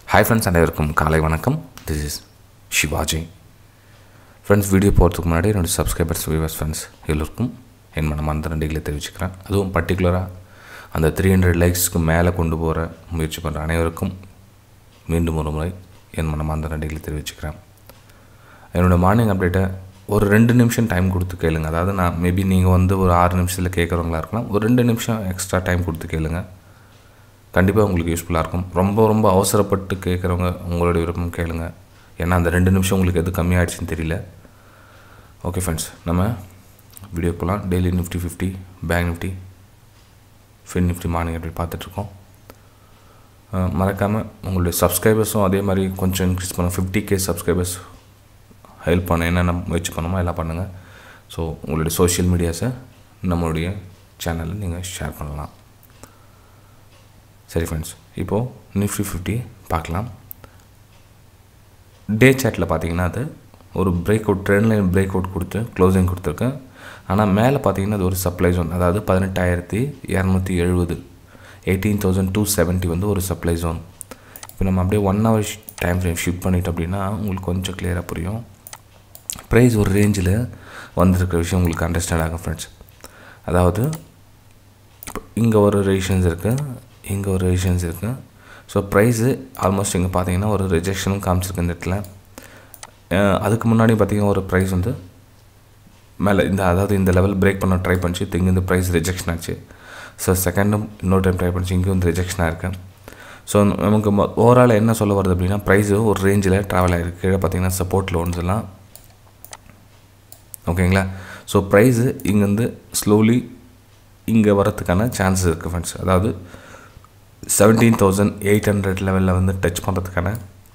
hi friends அனைவருக்கும் காலை வணக்கம் this is Sivaji friends video போகிறதுக்கு முன்னாடி என்னோடய சப்ஸ்கிரைபர்ஸ் வியூவர்ஸ் ஃப்ரெண்ட்ஸ் எல்லோருக்கும் என் மனமார்ந்த நன்றிகளை தெரிவிச்சுக்கிறேன் அதுவும் பர்டிகுலராக அந்த த்ரீ ஹண்ட்ரட் லைக்ஸ்க்கு மேலே கொண்டு போகிற முயற்சி பண்ணுற அனைவருக்கும் மீண்டும் ஒரு முறை என் மனமார்ந்த நன்றிகளை தெரிவிச்சுக்கிறேன் என்னோடய மார்னிங் அப்டேட்டை ஒரு ரெண்டு நிமிஷம் டைம் கொடுத்து கேளுங்க அதாவது நான் மேபி நீங்கள் வந்து ஒரு ஆறு நிமிஷத்தில் கேட்குறவங்களா இருக்கலாம் ஒரு ரெண்டு நிமிஷம் எக்ஸ்ட்ரா டைம் கொடுத்து கேளுங்க கண்டிப்பாக உங்களுக்கு யூஸ்ஃபுல்லாக இருக்கும் ரொம்ப ரொம்ப அவசரப்பட்டு கேட்குறவங்க உங்களுடைய விருப்பம் கேளுங்க ஏன்னா அந்த ரெண்டு நிமிஷம் உங்களுக்கு எது கம்மியாகிடுச்சின்னு தெரியல ஓகே ஃப்ரெண்ட்ஸ் நம்ம வீடியோ போகலாம் daily Nifty fifty bank Nifty fin Nifty morning அப்படி பார்த்துட்ருக்கோம் மறக்காமல் உங்களுடைய சப்ஸ்கிரைபர்ஸும் அதே மாதிரி கொஞ்சம் இன்க்ரீஸ் பண்ணுங்கள் ஃபிஃப்டி கே சப்ஸ்கிரைபர்ஸ் ஹெல்ப் பண்ண என்னென்ன முயற்சி பண்ணுமோ எல்லாம் பண்ணுங்கள் ஸோ உங்களுடைய சோஷியல் மீடியாஸை நம்மளுடைய சேனலில் நீங்கள் ஷேர் பண்ணலாம் சரி ஃப்ரெண்ட்ஸ் இப்போது நிஃப்டி ஃபிஃப்டி பார்க்கலாம் டே சேட்டில் பார்த்தீங்கன்னா அது ஒரு break out trend line break out கொடுத்து க்ளோசிங் கொடுத்துருக்கேன் ஆனால் மேலே பார்த்தீங்கன்னா அது ஒரு சப்ளை ஜோன் அதாவது பதினெட்டாயிரத்தி இரநூத்தி எழுபது எயிட்டீன் தௌசண்ட் டூ செவன்ட்டி வந்து ஒரு சப்ளை ஜோன் இப்போ நம்ம அப்படியே one hour time frame shift பண்ணிட்டோம் அப்படின்னா உங்களுக்கு கொஞ்சம் கிளியராக புரியும் ப்ரைஸ் ஒரு ரேஞ்சில் வந்திருக்கிற விஷயம் உங்களுக்கு அண்டர்ஸ்டாண்ட் ஆகும் ஃப்ரெண்ட்ஸ் அதாவது இங்கே ஒரு ரெசிஷன்ஸ் இருக்குது இங்கே ஒரு ரெசிஷன்ஸ் இருக்குது ஸோ ப்ரைஸு ஆல்மோஸ்ட் இங்கே பார்த்தீங்கன்னா ஒரு ரிஜெக்ஷனும் காமிச்சிருக்கு இந்த இடத்துல அதுக்கு முன்னாடி பார்த்தீங்கன்னா ஒரு ப்ரைஸ் வந்து மேலே இந்த அதாவது இந்த லெவல் பிரேக் பண்ண ட்ரை பண்ணிச்சு இங்கே இந்த ப்ரைஸ் ரிஜெக்ஷன் ஆச்சு ஸோ செகண்டும் இன்னொரு டைம் ட்ரை பண்ணிச்சு இங்கேயும் வந்து ரிஜெக்ஷனாக இருக்குது ஸோ நமக்கு ஓவரால் என்ன சொல்ல வருது அப்படின்னா ப்ரைஸு ஒரு ரேஞ்சில் ட்ராவல் ஆகிருக்கு கீழே பார்த்தீங்கன்னா சப்போர்ட் லோன்ஸ்லாம் ஓகேங்களா ஸோ ப்ரைஸு இங்கேருந்து ஸ்லோலி இங்கே வரத்துக்கான சான்சஸ் இருக்குது ஃப்ரெண்ட்ஸ் அதாவது செவன்டீன் தௌசண்ட் எயிட் ஹண்ட்ரட் லெவலில் வந்து டச் பண்ணுறதுக்கான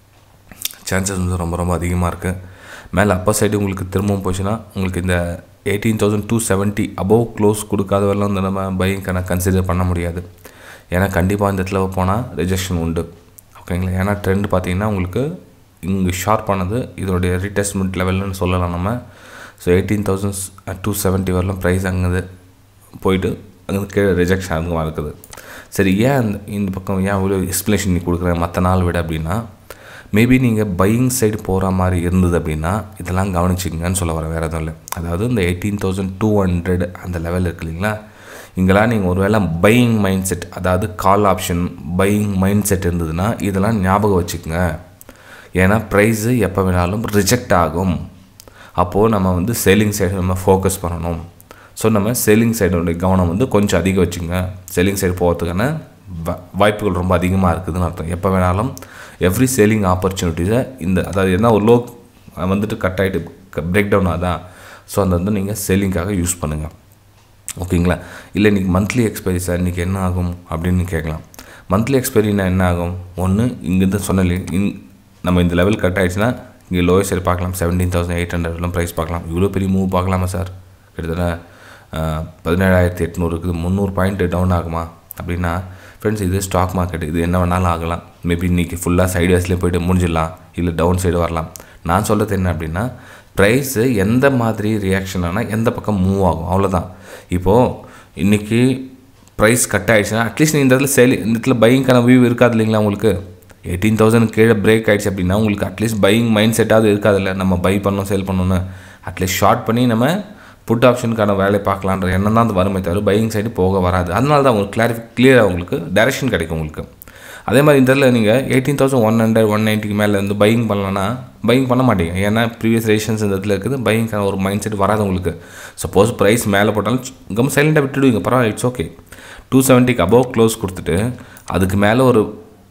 சான்சஸ் வந்து ரொம்ப ரொம்ப அதிகமாக இருக்குது மேலே அப்பர் சைடு உங்களுக்கு திரும்பவும் போச்சுன்னா உங்களுக்கு இந்த eighteen thousand two seventy above close கொடுக்காத வரலாம் வந்து நம்ம பையங்கான கன்சிடர் பண்ண முடியாது ஏன்னா கண்டிப்பாக இந்த இடத்துல போனால் ரிஜெக்ஷன் உண்டு ஓகேங்களா ஏன்னா ட்ரெண்ட் பார்த்தீங்கன்னா உங்களுக்கு இங்கே ஷார்ப் ஆனது இதோடைய ரீடெஸ்ட்மெண்ட் லெவல்னு சொல்லலாம் நம்ம so eighteen thousand two seventy வரலாம் ப்ரைஸ் அங்கே போயிட்டு அங்கே கீழே ரிஜெக்ஷன் அதிகமாக இருக்குது சரி ஏன் அந்த இந்த பக்கம் ஏன் இவ்வளோ எக்ஸ்ப்ளனேஷன் நீ கொடுக்குறேன் மற்ற நாள் விட அப்படின்னா மேபி நீங்கள் பையிங் சைடு போகிற மாதிரி இருந்தது அப்படின்னா இதெல்லாம் கவனிச்சிங்கன்னு சொல்ல வர வேறு எதுவும் இல்லை அதாவது இந்த எயிட்டீன் தௌசண்ட் டூ ஹண்ட்ரட் அந்த லெவல் இருக்கு இல்லைங்களா இங்கெல்லாம் நீங்கள் ஒரு வேளை பையிங் மைண்ட் செட் அதாவது call option buying mindset இருந்ததுன்னா இதெல்லாம் ஞாபகம் வச்சுக்கோங்க ஏன்னா ப்ரைஸு எப்போ வேணாலும் ரிஜெக்ட் ஆகும் அப்போது நம்ம வந்து சேலிங் சைடு நம்ம ஃபோக்கஸ் பண்ணணும் ஸோ நம்ம செல்லிங் சைடோடைய கவனம் வந்து கொஞ்சம் அதிகம் வச்சுங்க செல்லிங் சைடு போகிறதுக்கான வாய்ப்புகள் ரொம்ப அதிகமாக இருக்குதுன்னு அர்த்தம் எப்போ வேணாலும் எவ்ரி சேலிங் ஆப்பர்ச்சுனிட்டிஸை இந்த அதாவது என்ன ஒரு லோ வந்துட்டு கட் ஆகிட்டு பிரேக் டவுன் ஆகுதா ஸோ அந்த வந்து நீங்கள் செல்லிங்காக யூஸ் பண்ணுங்கள் ஓகேங்களா இல்லை இன்றைக்கி மந்த்லி எக்ஸ்பைரி சார் இன்றைக்கி என்ன ஆகும் அப்படின்னு கேட்கலாம் மந்த்லி எக்ஸ்பைரினா என்ன ஆகும் ஒன்று இங்கேருந்து சொன்னல இன் நம்ம இந்த லெவல் கட் ஆகிடுச்சுன்னா இங்கே லோயர் சைடு பார்க்கலாம் செவன்டீன் தௌசண்ட் எயிட் ஹண்ட்ரட்லாம் ப்ரைஸ் பார்க்கலாம் இவ்வளோ பெரிய மூவ் பார்க்கலாமா சார் கிட்டத்தட்ட பதினேழாயிரத்தி எட்நூறு இருக்குது முந்நூறு பாயிண்ட் டவுன் ஆகுமா அப்படின்னா ஃப்ரெண்ட்ஸ் இது ஸ்டாக் மார்க்கெட் இது என்ன வேணாலும் ஆகலாம் மேபி இன்றைக்கி ஃபுல்லாக சைட்வேஸ்லேயே போய்ட்டு முடிஞ்சிடலாம் இல்லை டவுன் சைடு வரலாம் நான் சொல்கிறது என்ன அப்படின்னா ப்ரைஸு எந்த மாதிரி ரியாக்ஷன் ஆனால் எந்த பக்கம் மூவ் ஆகும் அவ்வளோதான் இப்போது இன்றைக்கி ப்ரைஸ் கட் ஆகிடுச்சுன்னா அட்லீஸ்ட் இந்த இடத்துல சேல் இந்த இடத்துல பையிங்கான வியூ இருக்காது இல்லைங்களா உங்களுக்கு எயிட்டீன் தௌசண்ட் கீழே பிரேக் ஆகிடுச்சு அப்படின்னா உங்களுக்கு அட்லீஸ்ட் பையிங் மைண்ட் செட்டாவது இருக்காதுல்ல நம்ம பை பண்ணோம் சேல் பண்ணணும்னு அட்லீஸ்ட் ஷார்ட் பண்ணி நம்ம புட் ஆப்ஷனுக்கான வேலையை பார்க்கலான்ற எண்ணம் தான் அது வருமே தவிர பையிங் சைடு போக வராது அதனால தான் உங்களுக்கு கிளாரிஃபி கிளியராக உங்களுக்கு டைரெக்ஷன் கிடைக்கும் உங்களுக்கு அதே மாதிரி இந்த இதில் நீங்கள் eighteen thousand one hundred one நைன்ட்டிக்கு மேலே இருந்து பையிங் பண்ணலன்னா பையிங் பண்ண மாட்டீங்க ஏன்னா ப்ரீவியஸ் ரேஷன்ஸ் இந்த இடத்துல இருக்குது பையிங்கான ஒரு மைண்ட் செட் வராது உங்களுக்கு சப்போஸ் ப்ரைஸ் மேலே போட்டாலும் கம் சைலண்டாக விட்டுடுவீங்க பரவாயில்ல இட்ஸ் ஓகே டூ செவன்ட்டிக்கு அபவ் க்ளோஸ் கொடுத்துட்டு அதுக்கு மேலே ஒரு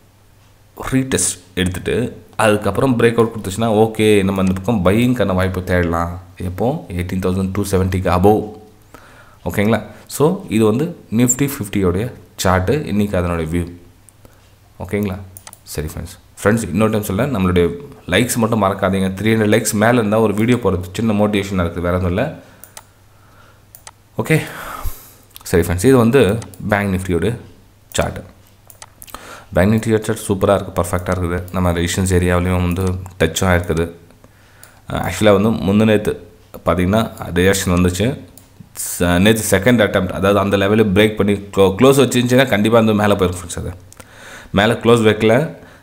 ரீடெஸ்ட் எடுத்துகிட்டு அதுக்கப்புறம் பிரேக் அவுட் கொடுத்துச்சுன்னா ஓகே நம்ம அந்த பக்கம் பையிங்கான வாய்ப்பு தேடலாம் எப்போ எயிட்டீன் தௌசண்ட் டூ செவன்ட்டிக்கு அபோவ் ஓகேங்களா ஸோ இது வந்து நிஃப்டி ஃபிஃப்டியோடைய சார்ட்டு இன்றைக்கி அதனுடைய வியூ ஓகேங்களா சரி ஃப்ரெண்ட்ஸ் ஃப்ரெண்ட்ஸ் இன்னொரு டைம் சொல்ல நம்மளுடைய லைக்ஸ் மட்டும் மறக்காதீங்க த்ரீ ஹண்ட்ரட் லைக்ஸ் மேலே இருந்தால் ஒரு வீடியோ போகிறது சின்ன மோட்டிவேஷனாக இருக்குது வேறு எதுவும் இல்லை ஓகே சரி ஃப்ரெண்ட்ஸ் இது வந்து பேங்க் நிஃப்டியோட சார்ட்டு பேங்க் நிஃப்டி சார்ட் சூப்பராக இருக்குது பர்ஃபெக்டாக இருக்குது நம்ம ரெசிஷன்ஸ் ஏரியாவிலையும் வந்து டச்சும் இருக்குது ஆக்சுவலாக வந்து முந்தினேத்து பார்த்திங்கன்னா ரியாக்ஷன் வந்துச்சு நேற்று செகண்ட் அட்டம் அதாவது அந்த லெவலில் பிரேக் பண்ணி க்ளோ க்ளோஸ் வச்சுருந்துச்சின்னா கண்டிப்பாக வந்து மேலே போயிருக்கும் ஃப்ரெண்ட்ஸ் அது மேலே க்ளோஸ் வைக்கல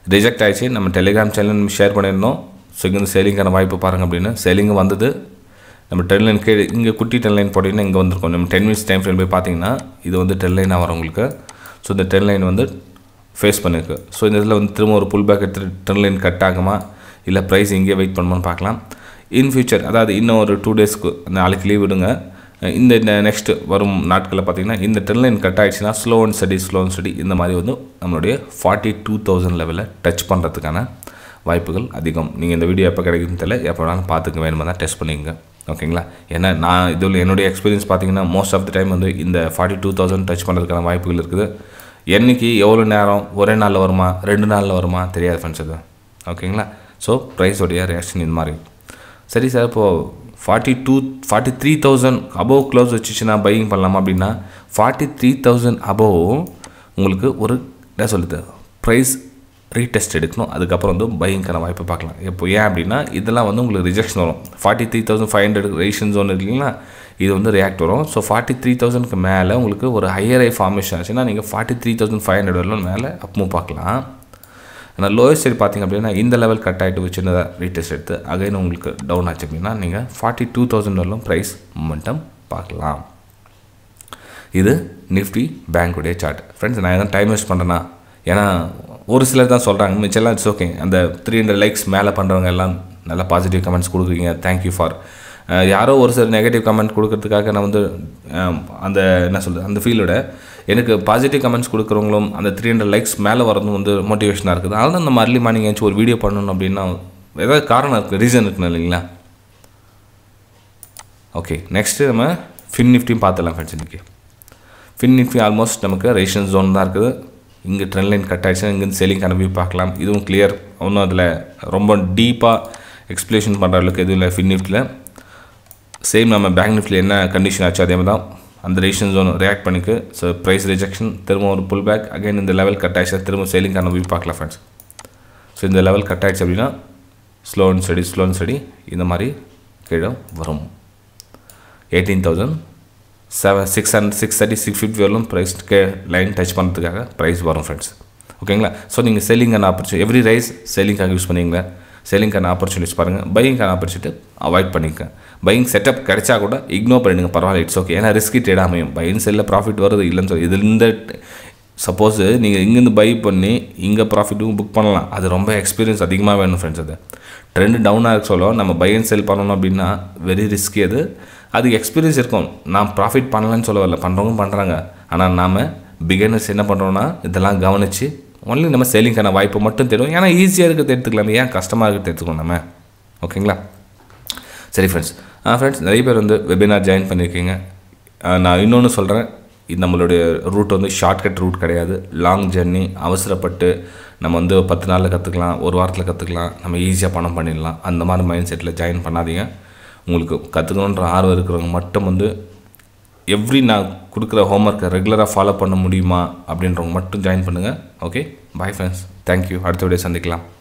ரிஜெக்ட் ஆயிடுச்சு நம்ம டெலிகிராம் சேனல் ஷேர் பண்ணியிருந்தோம் ஸோ இங்கே வந்து சேலிங்கான வாய்ப்பு பாருங்கள் அப்படின்னு சேலிங்கும் வந்தது நம்ம டென் லைன் கீழே இங்கே குட்டி டென் லைன் போட்டிங்கன்னா இங்கே வந்திருக்கும் நம்ம டென் மினிட்ஸ் டைம் ஃப்ரேம் போய் பார்த்தீங்கன்னா இது வந்து டென் லைனாக வரும் உங்களுக்கு ஸோ இந்த டென் லைன் வந்து ஃபேஸ் பண்ணிருக்கு ஸோ இந்த இதில் வந்து திரும்ப ஒரு புல் பேக் எடுத்துகிட்டு டென் லைன் கட் ஆகுமா இல்லை ப்ரைஸ் இங்கே வெயிட் பண்ணுமான்னு பார்க்கலாம் இன் ஃபியூச்சர் அதாவது இன்னும் ஒரு டூ டேஸ்க்கு நாளைக்கு லீவ் விடுங்க இந்த நெக்ஸ்ட் வரும் நாட்களில் பார்த்தீங்கன்னா இந்த டென் லைன் கட் ஆகிடுச்சுன்னா slow and steady slow and steady இந்த மாதிரி வந்து நம்மளுடைய ஃபார்ட்டி டூ தௌசண்ட் லெவலில் டச் பண்ணுறதுக்கான வாய்ப்புகள் அதிகம் நீங்கள் இந்த வீடியோ எப்போ கிடைக்குன்னு தெரியல எப்போ வேணாலும் பார்த்துக்க வேணுமா தான் டெஸ்ட் பண்ணிக்கங்க ஓகேங்களா ஏன்னா நான் இதில் என்னுடைய எக்ஸ்பீரியன்ஸ் பார்த்தீங்கன்னா மோஸ்ட் ஆஃப் த டைம் வந்து இந்த ஃபார்ட்டி டூ தௌசண்ட் டச் பண்ணுறதுக்கான வாய்ப்புகள் இருக்குது என்னைக்கு எவ்வளோ நேரம் ஒரே நாளில் வருமா ரெண்டு நாளில் வருமா தெரியாது ஃப்ரெண்ட்ஸ் இது ஓகேங்களா ஸோ ப்ரைஸோடைய ரியாக்ஷன் இந்த மாதிரி சரி சார் இப்போது forty two forty three thousand above close வச்சுச்சுன்னா பையிங் பண்ணலாமா அப்படின்னா ஃபார்ட்டி த்ரீ தௌசண்ட் அபோவ் உங்களுக்கு ஒரு என்ன சொல்லுது ப்ரைஸ் ரீடெஸ்ட் எடுக்கணும் அதுக்கப்புறம் வந்து பையிங்க்கான வாய்ப்பு பார்க்கலாம் இப்போ ஏன் அப்படின்னா இதெல்லாம் வந்து உங்களுக்கு ரிஜெக்ஷன் வரும் forty three thousand five hundred ration zone இல்லைங்களா இது வந்து ரியாக்ட் வரும் ஸோ ஃபார்ட்டி த்ரீ தௌசண்ட்க்கு மேலே உங்களுக்கு ஒரு ஹையர் ஐ ஃபார்மேஷன் ஆச்சுன்னா நீங்கள் forty three thousand five hundred வரலாம் மேலே அப்பும் பார்க்கலாம் ஆனால் லோயஸ்ட் சைடு பார்த்திங்க அப்படின்னா இந்த லெவல் கட் ஆகிட்டு சின்னதாக ரீடெஸ்ட் எடுத்து அகைன் உங்களுக்கு டவுன் ஆச்சு அப்படின்னா நீங்கள் ஃபார்ட்டி டூ தௌசண்ட் வரலும் ப்ரைஸ் மொமெண்டம் பார்க்கலாம் இது நிஃப்டி பேங்க்குடைய சார்ட் ஃப்ரெண்ட்ஸ் நான் எதாவது டைம் வேஸ்ட் பண்ணுறேன்னா ஏன்னா ஒரு சிலர் தான் சொல்கிறாங்க மிச்சம்லாம் இட்ஸ் ஓகே அந்த த்ரீ ஹண்ட்ரட் லைக்ஸ் மேலே பண்ணுறவங்க எல்லாம் நல்ல பாசிட்டிவ் கமெண்ட்ஸ் கொடுக்குறீங்க தேங்க்யூ ஃபார் யாரோ ஒரு சில நெகட்டிவ் கமெண்ட் கொடுக்கறதுக்காக நான் வந்து அந்த என்ன சொல்கிறது அந்த ஃபீலோட எனக்கு பாசிட்டிவ் கமெண்ட்ஸ் கொடுக்குறவங்களும் அந்த த்ரீ ஹண்ட்ரட் லைக்ஸ் மேலே வரதும் வந்து மோட்டிவேஷனாக இருக்குது அதனால தான் நம்ம அர்லி மார்னிங் ஏதாச்சும் ஒரு வீடியோ பண்ணணும் அப்படின்னா ஏதாவது காரணம் இருக்குது ரீசன் இருக்குன்னு இல்லைங்களா ஓகே நெக்ஸ்ட்டு நம்ம ஃபின் நிஃப்டியும் பார்த்துடலாம் ஃப்ரெண்ட்ஸ் இன்றைக்கி ஃபின் நிஃப்டி ஆல்மோஸ்ட் நமக்கு ரேஷன் ஜோன் தான் இருக்குது இங்கே ட்ரெண்ட் லைன் கட் ஆகிடுச்சுன்னா இங்கேருந்து செல்லிங் அனுப்பி பார்க்கலாம் இதுவும் கிளியர் ஒன்றும் அதில் ரொம்ப டீப்பாக எக்ஸ்பிளேஷன் பண்ணுற அளவுக்கு எதுவும் இல்லை ஃபின் நிஃப்டியில் சேம் நம்ம பேங்க் நிஃப்டியில் என்ன கண்டிஷன் ஆச்சு அதே மாதிரி தான் அந்த ரேஷன் ஜோன் ரியாக்ட் பண்ணிக்கு ஸோ ப்ரைஸ் ரிஜெக்ஷன் திரும்ப ஒரு புல் பேக் அகைன் இந்த லெவல் கட் ஆயிடுச்சு திரும்ப சேலிங் அனுப்பி பார்க்கலாம் ஃப்ரெண்ட்ஸ் ஸோ இந்த லெவல் கட் ஆயிடுச்சு அப்படின்னா slow and steady slow and steady இந்த மாதிரி கீழே வரும் eighteen thousand seven six hundred six thirty six fifty வரலும் ப்ரைஸ் கே லைன் டச் பண்ணுறதுக்காக ப்ரைஸ் வரும் ஃப்ரெண்ட்ஸ் ஓகேங்களா ஸோ நீங்கள் செல்லிங்கான ஆப்பர்ச்சுனிட்டி எவ்ரி ரைஸ் செல்லிங்காக யூஸ் பண்ணிங்களா செல்லிங்கான ஆப்பர்ச்சுனிட்டிஸ் பாருங்கள் பையிங்கான ஆப்பர்ச்சுனிட்டி அவாய்ட் பண்ணிக்க பையிங் செட்டப் கிடைச்சா கூட இக்னோர் பண்ணிடுங்க பரவாயில்ல இட்ஸ் ஓகே ஏன்னா ரிஸ்கி ட்ரேட் அமையும் பையிங் செல்லில் ப்ராஃபிட் வருது இல்லைன்னு சொல்லி இதுலேருந்து சப்போஸ் நீங்கள் இங்கேருந்து பை பண்ணி இங்கே ப்ராஃபிட்டும் புக் பண்ணலாம் அது ரொம்ப எக்ஸ்பீரியன்ஸ் அதிகமாக வேணும் ஃப்ரெண்ட்ஸ் அது ட்ரெண்டு டவுனாக இருக்க சொல்ல நம்ம பை அண்ட் செல் பண்ணணும் அப்படின்னா வெரி ரிஸ்கி அது அதுக்கு எக்ஸ்பீரியன்ஸ் இருக்கும் நான் ப்ராஃபிட் பண்ணலன்னு சொல்ல வரல பண்ணுறவங்க பண்ணுறாங்க ஆனால் நாம் பிகினர்ஸ் என்ன பண்ணுறோன்னா இதெல்லாம் கவனித்து ஒன்லி நம்ம சேலிங்கான வாய்ப்பு மட்டும் தெரியும் ஏன்னா ஈஸியாக இருக்கிறது எடுத்துக்கலாம் ஏன் கஷ்டமாக இருக்கிறது எடுத்துக்கணும் நம்ம ஓகேங்களா சரி ஃப்ரெண்ட்ஸ் ஃப்ரெண்ட்ஸ் நிறைய பேர் வந்து வெபினார் ஜாயின் பண்ணியிருக்கீங்க நான் இன்னொன்று சொல்கிறேன் இது நம்மளுடைய ரூட் வந்து ஷார்ட்கட் ரூட் கிடையாது லாங் ஜெர்னி அவசரப்பட்டு நம்ம வந்து பத்து நாளில் கற்றுக்கலாம் ஒரு வாரத்தில் கற்றுக்கலாம் நம்ம ஈஸியாக பணம் பண்ணிடலாம் அந்த மாதிரி மைண்ட் செட்டில் ஜாயின் பண்ணாதீங்க உங்களுக்கு கற்றுக்கணுன்ற ஆர்வம் இருக்கிறவங்க மட்டும் வந்து எவ்ரி நான் கொடுக்குற ஹோம்ஒர்க்கை ரெகுலராக ஃபாலோ பண்ண முடியுமா அப்படின்றவங்க மட்டும் ஜாயின் பண்ணுங்கள் ஓகே பாய் ஃப்ரெண்ட்ஸ் தேங்க்யூ அடுத்த வீடியோ சந்திக்கலாம்